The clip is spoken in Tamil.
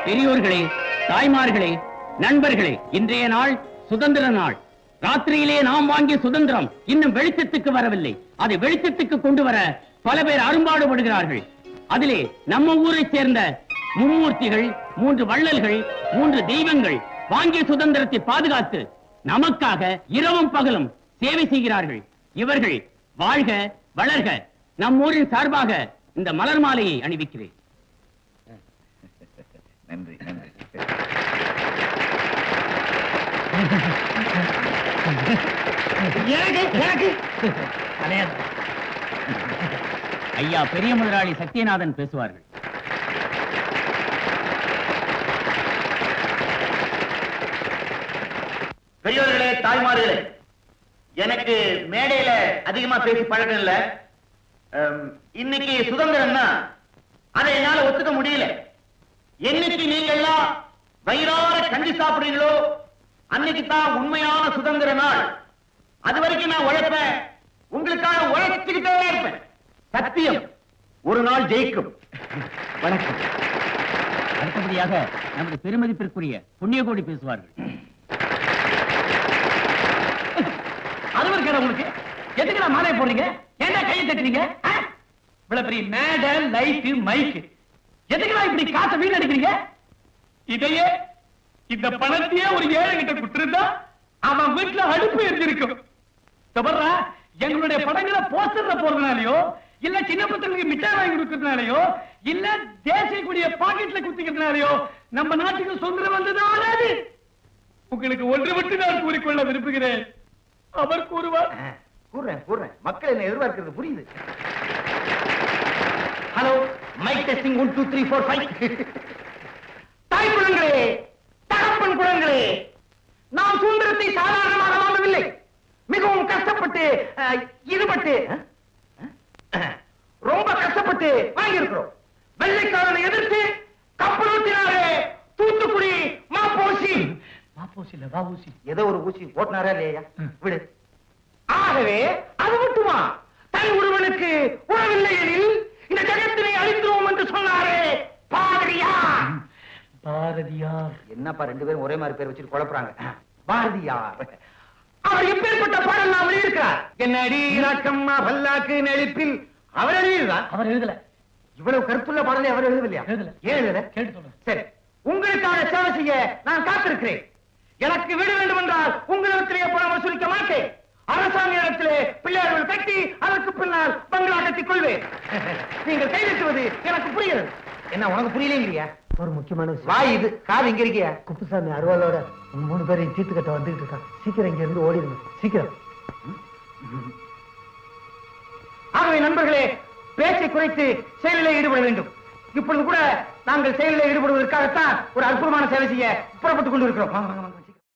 பெரியோர்களே தாய்மார்களே நண்பர்களே இன்றைய நாள் சுதந்திர நாள் ராத்திரியிலே நாம் வாங்கிய சுதந்திரம் இன்னும் வெளிச்சத்துக்கு வரவில்லை அதை வெளிச்சத்துக்கு கொண்டு வர பல பேர் அரும்பாடுபடுகிறார்கள் அதிலே நம்ம ஊரைச் சேர்ந்த மும்மூர்த்திகள் மூன்று வள்ளல்கள் மூன்று தெய்வங்கள் வாங்கிய சுதந்திரத்தை பாதுகாத்து நமக்காக இரவும் பகலும் சேவை செய்கிறார்கள் இவர்கள் வாழ்க வளர்க நம் ஊரின் சார்பாக இந்த மலர் மாலையை அணிவிக்கிறேன் நன்றி நன்றி எனக்கு எனக்கு ஐயா பெரிய முதலாளி சத்யநாதன் பேசுவார்கள் பெரியோர்களே தாய்மார்களே எனக்கு மேடையில அதிகமா பேசி பழக்கம் இல்ல அம், இன்னைக்கு சுதந்திரம்னா அதை என்னால ஒத்துக்க முடியல என்னைக்கு நீங்க எல்லாம் வயிறார கஞ்சி சாப்பிடுறீங்களோ அன்னைக்கு தான் உண்மையான சுதந்திர நாள் அது வரைக்கும் நான் உழைப்பேன் உங்களுக்காக உழைச்சுக்கிட்டே இருப்பேன் சத்தியம் ஒரு நாள் ஜெயிக்கும் வணக்கம் அடுத்தபடியாக நமது பெருமதிப்பிற்குரிய புண்ணியகோடி பேசுவார்கள் அது இருக்கிற உங்களுக்கு எதுக்கு நான் மாலை போடுறீங்க ஏன்டா கையை தட்டுறீங்க ஆ? இவ்வளவு பெரிய மேடை லைட்டு மைக்கு எதுக்குடா இப்படி காசை வீணடிக்கிறீங்க இதையே இந்த பணத்தையே ஒரு ஏழை கிட்ட கொடுத்திருந்தா அவன் வீட்டுல அடுப்பு எரிஞ்சிருக்கும் தவறா எங்களுடைய படங்களை போஸ்டர்ல போறதுனாலயோ இல்ல சின்ன பசங்களுக்கு மிட்டாய் வாங்கி கொடுக்கறதுனாலயோ இல்ல தேசிய கொடிய பாக்கெட்ல குத்திக்கிறதுனாலயோ நம்ம நாட்டுக்கு சுதந்திரம் வந்ததால அது உங்களுக்கு ஒன்று விட்டு நான் கூறிக்கொள்ள விரும்புகிறேன் அவர் கூறுவார் கூறுறேன் கூறுறேன் மக்கள் என்ன எதிர்பார்க்கிறது புரியுது hello mic testing one two three four five தாய் குழந்தைகளே தகப்பன் குழந்தைகளே நாம் சுதந்திரத்தை சாதாரணமாக வாங்கவில்லை மிகவும் கஷ்டப்பட்டு அஹ், ஈடுபட்டு அஹ், அஹ், ரொம்ப கஷ்டப்பட்டு வாங்கியிருக்கிறோம் வெள்ளைக்காரனை எதிர்த்து கப்பலூத்தினாரே தூத்துக்குடி மாப்போசி மாப்போசி இல்ல வாவூசி ஏதோ ஒரு ஊசி போட்டினாரா இல்லையா விடு ஆகவே அது மட்டுமா தன் ஒருவனுக்கு உறவில்லை எனில் இந்த ஜகத்தினை அழித்துவோம் என்று சொன்னாரே பாரதியார் பாரதியார் என்னப்பா ரெண்டு பேரும் ஒரே மாதிரி பேர் வச்சுட்டு குழப்புறாங்க பாரதியார் அவர் எப்பேற்பட்ட பாடல் நான் வெளியிருக்கிறார் என்னடி ராக்கம்மா பல்லாக்கு நெளிப்பில் அவர் எழுதியிருந்தார் அவர் எழுதல இவ்வளவு கருத்துள்ள பாடலை அவர் எழுதவில்லையா எழுதல. ஏன் எழுதல கேட்டு சொல்லுங்க சரி உங்களுக்காக சேவை செய்ய நான் காத்திருக்கிறேன் எனக்கு வீடு வேண்டும் என்றால் உங்களிடத்திலே பணம் வசூலிக்க மாட்டேன் அரசாங்க இடத்திலே பிள்ளையார்கள் கட்டி அதற்கு பின்னால் பங்களா கட்டிக் கொள்வேன் நீங்கள் கைதட்டுவது எனக்கு புரிகிறது என்ன உனக்கு புரியலையா ஒரு முக்கியமான விஷயம் வாய் இது காது இங்க இருக்கியா குப்புசாமி அருவாளோட உங்க மூணு பேரையும் தீர்த்து கட்ட வந்துகிட்டு இருக்கான் சீக்கிரம் இங்க இருந்து ஓடிடுங்க சீக்கிரம் ஆகவே நண்பர்களே பேச்சை குறைத்து செயலிலே ஈடுபட வேண்டும் இப்பொழுது கூட நாங்கள் செயலிலே ஈடுபடுவதற்காகத்தான் ஒரு அற்புதமான சேவை செய்ய புறப்பட்டுக் கொண்டிருக்கிறோம் வாங்க, வாங்க, வாங்க.